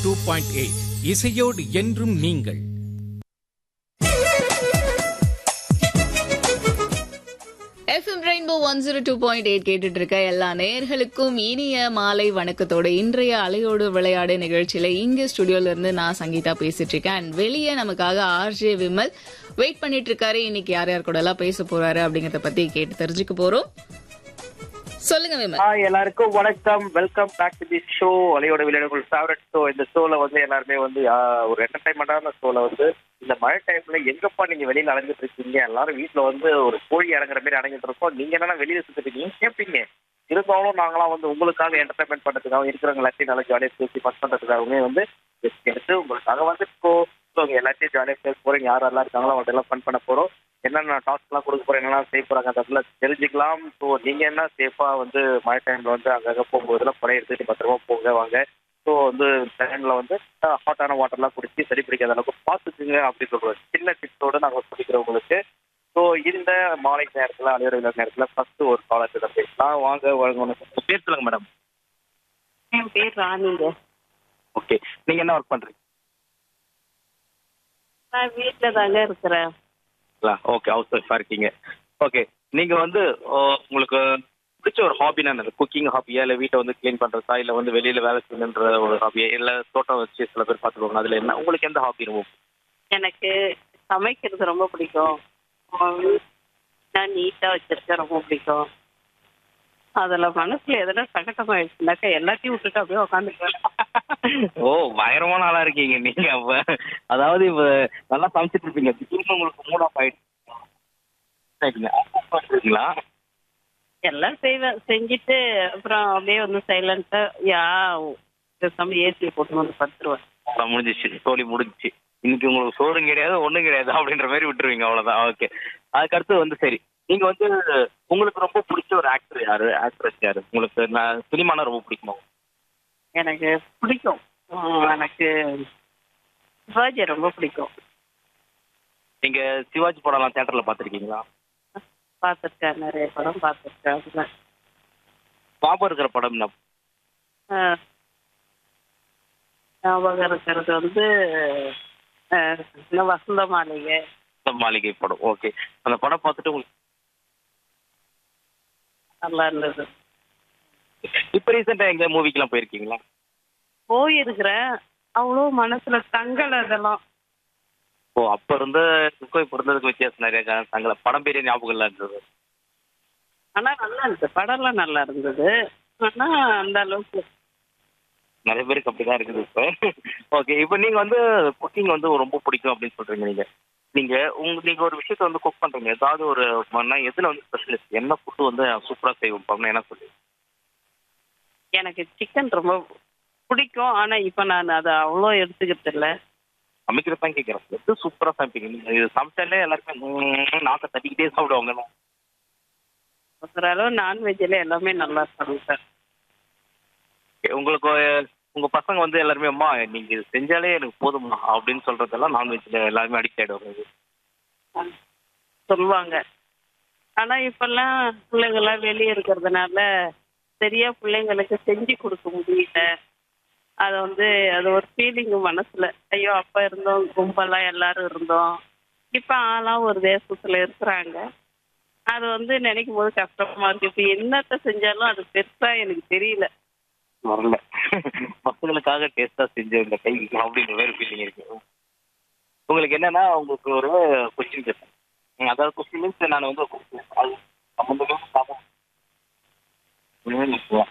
Two point eight இசையோடு என்றும் நீங்கள் FM rainbow one zero two point eight கேட்டுட்டு இருக்க எல்லா நேயர்களுக்கும் இனிய மாலை வணக்கத்தோட இன்றைய அலையோடு விளையாடு நிகழ்ச்சியில இங்க ஸ்டுடியோல இருந்து நான் சங்கீதா பேசிட்டு இருக்கேன் அண்ட் வெளியே நமக்காக ஆர்ஜே விமல் வெயிட் பண்ணிட்டு இருக்காரு இன்னைக்கு யார் யார் கூட எல்லாம் பேச போறாரு அப்படிங்கறத பத்தி கேட்டு தெரிஞ்சுக்க போறோம் சொல்லுங்க விமல் ஹாய் எல்லாருக்கும் வணக்கம் welcome back to the show அலையோட விளையாடுகள் ஃபேவரட் ஷோ இந்த ஷோல வந்து எல்லாருமே வந்து ஆ, ஒரு என்டர்டைன்மெண்டான ஷோல வந்து இந்த மழை டைம்ல எங்கப்பா நீங்க வெளியில அலைஞ்சிட்டு இருக்கீங்க எல்லாரும் வீட்ல வந்து ஒரு கோழி இறங்குற மாதிரி அடங்கிட்டு இருக்கோம் நீங்க என்னன்னா வெளியில சுத்திட்டு இருக்கீங்க கேட்பீங்க இருந்தாலும் நாங்களாம் வந்து உங்களுக்காக என்டர்டைன்மெண்ட் பண்றதுக்காக இருக்கிறவங்க எல்லாத்தையும் நல்லா ஜாலியாக பேசி பஸ் பண்றதுக்காகவே வந்து just எடுத்து உங்களுக்காக வந்து இப்போ உங்க எல்லாத்தையும் ஜாலியாக பேச போறோம் யார் எல்லாம் இருக்காங்களோ அவங்க எல்லாம் ஃபன் பண்ண போறோம் என்னென்ன டாஸ்க் எல்லாம் கொடுக்க போறோம் என்னெல்லாம் செய்ய போறாங்க அதெல்லாம் தெரிஞ்சுக்கலாம் ஸோ நீங்க என்ன சேஃபா வந்து மழை டைம்ல வந்து அங்கங்க போகும்போதெல்லாம் படம் எடுத்துட்டு பத்திரமா போங்க வாங்க ஸோ வந்து டைம்ல வந்து ஹாட்டான வாட்டர்லாம் குடிச்சு சரி பிடிக்காத அளவுக்கு பார்த்துக்குங்க அப்படி சொல்றோம் சின்ன டிப்ஸோட நாங்கள் சொல்லிக்கிறோம் உங்களுக்கு ஸோ இந்த மாலை நேரத்தில் அலையோட நேரத்தில் ஃபர்ஸ்ட் ஒரு காலத்தில் பேசலாம் வாங்க வாங்க பேர் சொல்லுங்க மேடம் என் பேர் ராணிங்க ஓகே நீங்க என்ன ஒர்க் பண்றீங்க நான் வீட்டில் தாங்க இருக்கிறேன் ஓகே ஹவுஸ் ஒய்ஃபா இருக்கீங்க ஓகே நீங்க வந்து ஓ, உங்களுக்கு பிடிச்ச ஒரு ஹாபினா என்னது குக்கிங் ஹாபியா இல்ல வீட்டை வந்து க்ளீன் பண்றதா இல்ல வந்து வெளியில வேலை செய்யணுன்ற ஒரு ஹாபியா இல்ல தோட்டம் வச்சு சில பேர் பார்த்துக்கோங்க அதுல என்ன உங்களுக்கு எந்த ஹாபி ரொம்ப பிடிக்கும்? எனக்கு சமைக்கிறது ரொம்ப பிடிக்கும் நான் நீட்டாக வச்சிருக்கேன் ரொம்ப பிடிக்கும் அதில் மனசுல எதனா சகட்டமாயிடுச்சுனாக்கா எல்லாத்தையும் விட்டுட்டு அப்படியே உட்காந்துக்குவேன் ஓ பயங்கரமான ஆளா இருக்கீங்க நீங்க அப்ப அதாவது இப்ப நல்லா சமைச்சிட்டு இருப்பீங்க திடீர்னு உங்களுக்கு மூட் ஆஃப் ஆயிடுச்சு இருக்கீங்களா எல்லாம் செய்வேன் செஞ்சுட்டு அப்புறம் அப்படியே வந்து சைலண்ட்டாக யா பேசாம ஏசியை போட்டு வந்து படுத்துருவேன் அதான் முடிஞ்சிச்சு தோழி முடிஞ்சிச்சு இன்னைக்கு உங்களுக்கு சோறும் கிடையாது ஒண்ணும் கிடையாது அப்படின்ற மாதிரி விட்டுருவீங்க அவ்வளவுதான் ஓகே அதுக்கு அடுத்து வந்து சரி நீங்க வந்து உங்களுக்கு ரொம்ப பிடிச்ச ஒரு ஆக்டர் யாரு ஆக்ட்ரஸ் யாரு உங்களுக்கு நான் சினிமானா ரொம்ப பிடிக்குமா எனக்கு பிடிக்கும் உம், எனக்கு சிவாஜி ரொம்ப பிடிக்கும் நீங்க சிவாஜி படம்லாம் தியேட்டர்ல பாத்திருக்கீங்களா பார்த்துருக்கேன் நிறைய படம் பார்த்துருக்கேன் அதில் ஞாபகம் இருக்கிற படம் என்ன ஆஹ் ஞாபகம் இருக்கிறது வந்து ஆஹ் இந்த வசந்த மாளிகை இந்த மாளிகை படம் ஓகே அந்த படம் பார்த்துட்டு உங்களுக்கு நல்லா இருந்தது இப்ப ரீசெண்டா எங்க மூவிக்கெல்லாம் போயிருக்கீங்களா போயிருக்கிறேன் அவ்வளோ மனசுல தங்கல அதெல்லாம் ஓ அப்ப இருந்த இதுக்கும் இப்ப இருந்ததுக்கு வித்தியாசம் நிறைய கா- தங்களை படம் பெரிய ஞாபகம் இல்ல இருந்தது ஆனா நல்லா இருந்தது படம்லாம் நல்லா இருந்தது ஆனா அந்த அளவுக்கு நிறைய பேருக்கு அப்படிதான் இருக்குது இப்போ ஓகே இப்போ நீங்க வந்து குக்கிங் வந்து ரொம்ப பிடிக்கும் அப்படின்னு சொல்றீங்க நீங்க நீங்க உங்க நீங்க ஒரு விஷயத்த வந்து குக் பண்றீங்க ஏதாவது ஒரு மண்ணா எதுல வந்து ஸ்பெஷலிஸ்ட் என்ன ஃபுட்டு வந்து சூப்பரா செய்வோம் பண்ண என்ன சொல்லி எனக்கு சிக்கன் ரொம்ப பிடிக்கும் ஆனா இப்ப நான் அதை அவ்வளோ எடுத்துக்கிறது இல்லை சமைக்கிறது தான் கேட்கறேன் எது சூப்பரா சமைப்பீங்க நீங்க இது சமைச்சாலே எல்லாருமே ம், நாக்கை தட்டிக்கிட்டே சாப்பிடுவாங்க ஓரளவு நான்வெஜ்ல எல்லாமே நல்லா சமைப்பேன் உங்களுக்கு உங்க பசங்க வந்து எல்லாருமே அம்மா நீங்க இது செஞ்சாலே எனக்கு போதும்மா அப்படின்னு சொல்றதெல்லாம் நான்வெஜ்ல எல்லாருமே அடிக்ட் ஆயிடுவாங்க சொல்லுவாங்க ஆனா இப்பெல்லாம் பிள்ளைங்கெல்லாம் வெளியே இருக்கிறதுனால சரியா பிள்ளைங்களுக்கு செஞ்சு கொடுக்க முடியல அது வந்து அது ஒரு ஃபீலிங் மனசுல ஐயோ அப்ப இருந்தோம் கும்பலா எல்லாரும் இருந்தோம் இப்ப ஆளா ஒரு தேசத்துல இருக்கிறாங்க அது வந்து நினைக்கும் போது கஷ்டமா இருக்கு இப்ப என்னத்த செஞ்சாலும் அது பெருசா எனக்கு தெரியல வரல பசங்களுக்காக டேஸ்டா செஞ்ச இந்த கை அப்படின்ற மாதிரி ஃபீலிங் இருக்கு உங்களுக்கு என்னன்னா உங்களுக்கு ஒரு கொஸ்டின் கேட்பேன் ம், அதாவது கொஸ்டின் மீன்ஸ் நான் வந்து அது சம்மந்தமே இல்லாம ஒண்ணுமே இல்ல.